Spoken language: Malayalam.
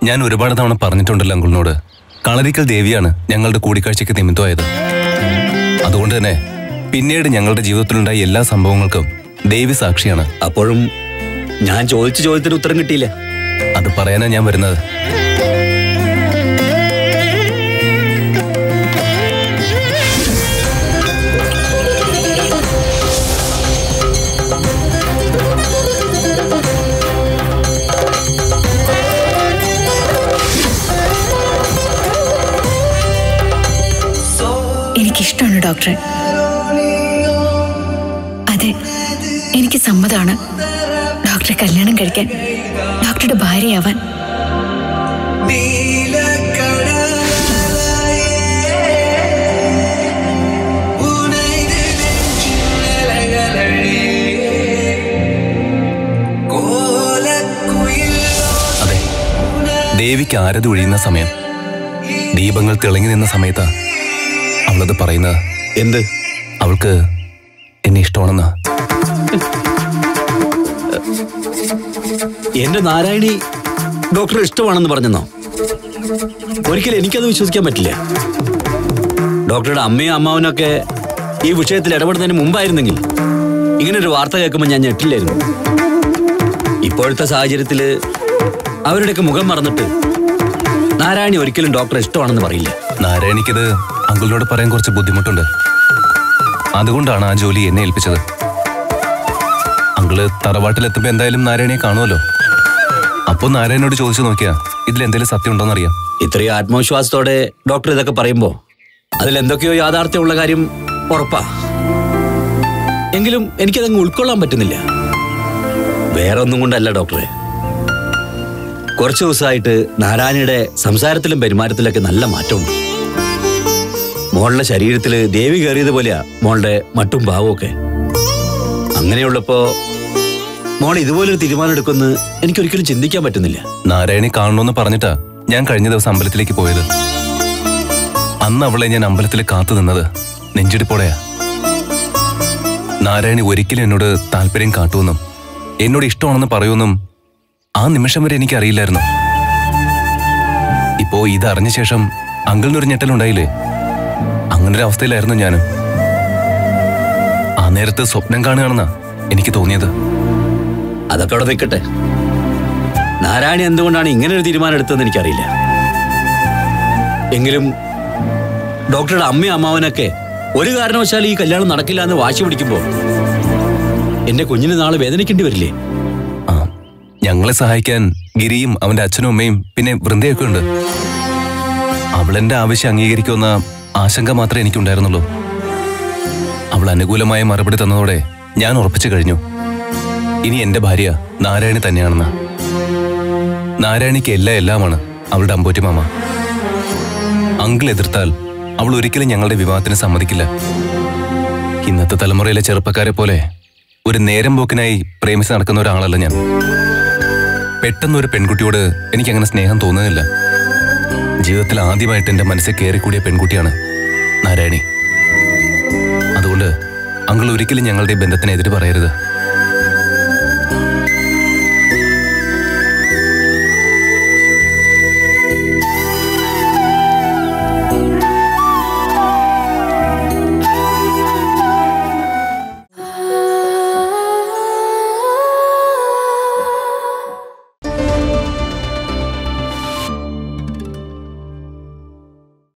ഞാൻ ഒരുപാട് തവണ പറഞ്ഞിട്ടുണ്ടല്ലോ അങ്കിളിനോട് കളരിക്കൽ ദേവിയാണ് ഞങ്ങളുടെ കൂടിക്കാഴ്ചയ്ക്ക് നിമിത്തമായത് അതുകൊണ്ട് തന്നെ പിന്നീട് ഞങ്ങളുടെ ജീവിതത്തിലുണ്ടായ എല്ലാ സംഭവങ്ങൾക്കും ദേവി സാക്ഷിയാണ് അപ്പോഴും ഞാൻ ചോദിച്ച ചോദ്യത്തിന് ഉത്തരം കിട്ടിയില്ല അത് പറയാനാ ഞാൻ വരുന്നത് എനിക്കിഷ്ടമാണ് ഡോക്ടറെ അതെ എനിക്ക് സമ്മതമാണ് ഡോക്ടറെ കല്യാണം കഴിക്കാൻ ഡോക്ടറുടെ ഭാര്യയാവാൻ അതെ ദേവിക്ക് ആരത് ഒഴിയുന്ന സമയം ദീപങ്ങൾ തിളങ്ങി നിന്ന സമയത്താ അവളത് പറയുന്നത് എന്ത് അവൾക്ക് എന്നെ ഇഷ്ടമാണെന്നാ എന്റെ നാരായണി ഡോക്ടർ ഇഷ്ടമാണെന്ന് പറഞ്ഞെന്നോ ഒരിക്കലും എനിക്കത് വിശ്വസിക്കാൻ പറ്റില്ല ഡോക്ടറുടെ അമ്മയും അമ്മാവനൊക്കെ ഈ വിഷയത്തിൽ ഇടപെടുന്നതിന് മുമ്പായിരുന്നെങ്കിൽ ഇങ്ങനെ ഒരു വാർത്ത കേൾക്കുമ്പോൾ ഞാൻ ഞെട്ടില്ലായിരുന്നു ഇപ്പോഴത്തെ സാഹചര്യത്തിൽ അവരുടെയൊക്കെ മുഖം മറന്നിട്ട് നാരായണി ഒരിക്കലും ഡോക്ടറെ ഇഷ്ടമാണെന്ന് പറയില്ല നാരായണിക്കത് അങ്കിളിനോട് പറയാൻ കുറച്ച് ബുദ്ധിമുട്ടുണ്ട് അതുകൊണ്ടാണ് ആ ജോലി എന്നെ ഏൽപ്പിച്ചത് അങ്കിള് തറവാട്ടിലെത്തുമ്പോ എന്തായാലും നാരായണിയെ കാണുമല്ലോ അപ്പൊ നാരായണനോട് ചോദിച്ചു നോക്കിയാ ഇതിൽ എന്തെങ്കിലും സത്യം ഉണ്ടോന്നറിയാം ഇത്രയും ആത്മവിശ്വാസത്തോടെ ഡോക്ടർ ഇതൊക്കെ പറയുമ്പോ അതിൽ എന്തൊക്കെയോ യാഥാർത്ഥ്യമുള്ള കാര്യം ഉറപ്പാ എങ്കിലും എനിക്കതങ്ങ് ഉൾക്കൊള്ളാൻ പറ്റുന്നില്ല വേറെ ഒന്നും കൊണ്ടല്ല ഡോക്ടറെ കുറച്ചു ദിവസമായിട്ട് നാരായണിയുടെ സംസാരത്തിലും പെരുമാറ്റത്തിലൊക്കെ നല്ല മാറ്റമുണ്ട് മോളുടെ ശരീരത്തില് ദേവി കയറിയത് പോലെയാ മോളുടെ മട്ടും ഭാവവും ഒക്കെ അങ്ങനെയുള്ളപ്പോ മോൾ ഇതുപോലൊരു തീരുമാനം എടുക്കുമെന്ന് എനിക്കൊരിക്കലും ചിന്തിക്കാൻ പറ്റുന്നില്ല നാരായണി കാണണമെന്ന് പറഞ്ഞിട്ടാ ഞാൻ കഴിഞ്ഞ ദിവസം അമ്പലത്തിലേക്ക് പോയത് അന്ന് അവളെ ഞാൻ അമ്പലത്തിൽ കാത്തു നിന്നത് നെഞ്ചിടിപ്പോടെയാ നാരായണി ഒരിക്കലും എന്നോട് താല്പര്യം കാട്ടുമെന്നും എന്നോട് ഇഷ്ടമാണെന്ന് പറയുമെന്നും ആ നിമിഷം വരെ എനിക്ക് അറിയില്ലായിരുന്നു ഇപ്പോ ഇത് അറിഞ്ഞ ശേഷം അങ്കിളിനൊരു ഞെട്ടലുണ്ടായില്ലേ അങ്ങനൊരു അവസ്ഥയിലായിരുന്നു ഞാനും ആ നേരത്ത് സ്വപ്നം കാണുകയാണെന്നാ എനിക്ക് തോന്നിയത് അതൊക്കെ അവിടെ നിൽക്കട്ടെ നാരായണി എന്തുകൊണ്ടാണ് ഇങ്ങനെ ഒരു തീരുമാനം എടുത്തതെന്ന് എനിക്കറിയില്ല എങ്കിലും ഡോക്ടറുടെ അമ്മയും അമ്മാവനൊക്കെ ഒരു കാരണവശാലും ഈ കല്യാണം നടക്കില്ല എന്ന് വാശി പിടിക്കുമ്പോൾ എന്റെ കുഞ്ഞിന് നാളെ വേദനിക്കേണ്ടി വരില്ലേ ആ ഞങ്ങളെ സഹായിക്കാൻ ഗിരിയും അവന്റെ അച്ഛനും അമ്മയും പിന്നെ വൃന്ദയൊക്കെ ഉണ്ട് അവളെന്റെ ആവശ്യം അംഗീകരിക്കുമെന്ന ആശങ്ക മാത്രമേ എനിക്കുണ്ടായിരുന്നുള്ളൂ അവൾ അനുകൂലമായ മറുപടി തന്നതോടെ ഞാൻ ഉറപ്പിച്ചു കഴിഞ്ഞു ഇനി എന്റെ ഭാര്യ നാരായണി തന്നെയാണെന്ന് നാരായണിക്ക് എല്ലാം എല്ലാമാണ് അവളുടെ അമ്പോറ്റി മാമ അങ്കിൾ എതിർത്താൽ അവൾ ഒരിക്കലും ഞങ്ങളുടെ വിവാഹത്തിന് സമ്മതിക്കില്ല ഇന്നത്തെ തലമുറയിലെ ചെറുപ്പക്കാരെ പോലെ ഒരു നേരം പോക്കിനായി പ്രേമിച്ച് നടക്കുന്ന ഒരാളല്ല ഞാൻ പെട്ടെന്ന് ഒരു പെൺകുട്ടിയോട് എനിക്ക് അങ്ങനെ സ്നേഹം തോന്നുന്നില്ല ജീവിതത്തിൽ ആദ്യമായിട്ട് എന്റെ മനസ്സിൽ കയറിക്കൂടിയ പെൺകുട്ടിയാണ് നാരായണി അതുകൊണ്ട് അങ്കിൾ ഒരിക്കലും ഞങ്ങളുടെ ഈ ബന്ധത്തിന് എതിര് പറയരുത്